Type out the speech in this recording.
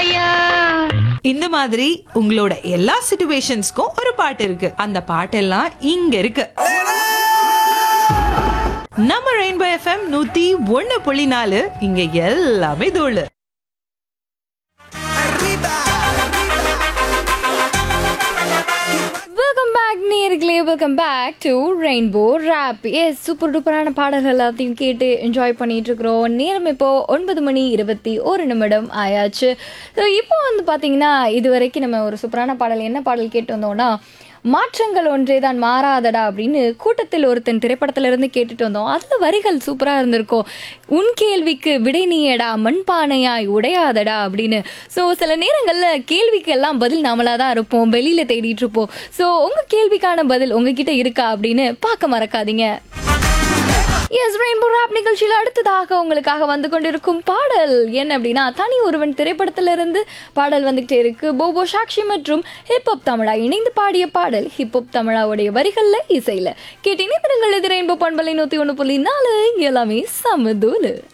இல்லையா இந்த மாதிரி உங்களோட எல்லா சிச்சுவேஷன்ஸ்க்கும் ஒரு பாட்டு இருக்கு அந்த பாட்டெல்லாம் இங்க இருக்கு நம்ம ரெயின்போ எஃப்எம் நூத்தி ஒண்ணு புள்ளி நாலு இங்க எல்லாமே தோழு வெல்கம் பேக் நேர்களே வெல்கம் பேக் டு ரெயின்போ ரேப் எஸ் சூப்பர் டூப்பரான பாடல்கள் எல்லாத்தையும் கேட்டு என்ஜாய் பண்ணிட்டு இருக்கிறோம் நேரம் இப்போ ஒன்பது மணி இருபத்தி ஒரு நிமிடம் ஆயாச்சு ஸோ இப்போ வந்து பார்த்தீங்கன்னா இது வரைக்கும் நம்ம ஒரு சூப்பரான பாடல் என்ன பாடல் கேட்டு வந்தோம்னா மாற்றங்கள் ஒன்றே தான் மாறாதடா அப்படின்னு கூட்டத்தில் ஒருத்தன் திரைப்படத்துல இருந்து கேட்டுட்டு வந்தோம் அதுல வரிகள் சூப்பரா இருந்திருக்கும் உன் கேள்விக்கு விடை நீயடா மண்பானையாய் உடையாதடா அப்படின்னு ஸோ சில நேரங்கள்ல கேள்விக்கு எல்லாம் பதில் நாமளா தான் இருப்போம் வெளியில தேடிட்டு இருப்போம் ஸோ உங்க கேள்விக்கான பதில் உங்ககிட்ட இருக்கா அப்படின்னு பார்க்க மறக்காதீங்க எஸ் ரெயின்போ ராப் நிகழ்ச்சியில் அடுத்ததாக உங்களுக்காக வந்து கொண்டிருக்கும் பாடல் என்ன அப்படின்னா தனி ஒருவன் திரைப்படத்திலிருந்து பாடல் வந்துகிட்டே இருக்கு போபோ சாக்ஷி மற்றும் ஹிப்ஹப் தமிழா இணைந்து பாடிய பாடல் ஹிப்ஹப் தமிழாவுடைய வரிகள்ல இசையில கேட்டீங்க திருங்கள் இது ரெயின்போ பண்பலை நூத்தி ஒன்று புள்ளி நாலு எல்லாமே சமதூலு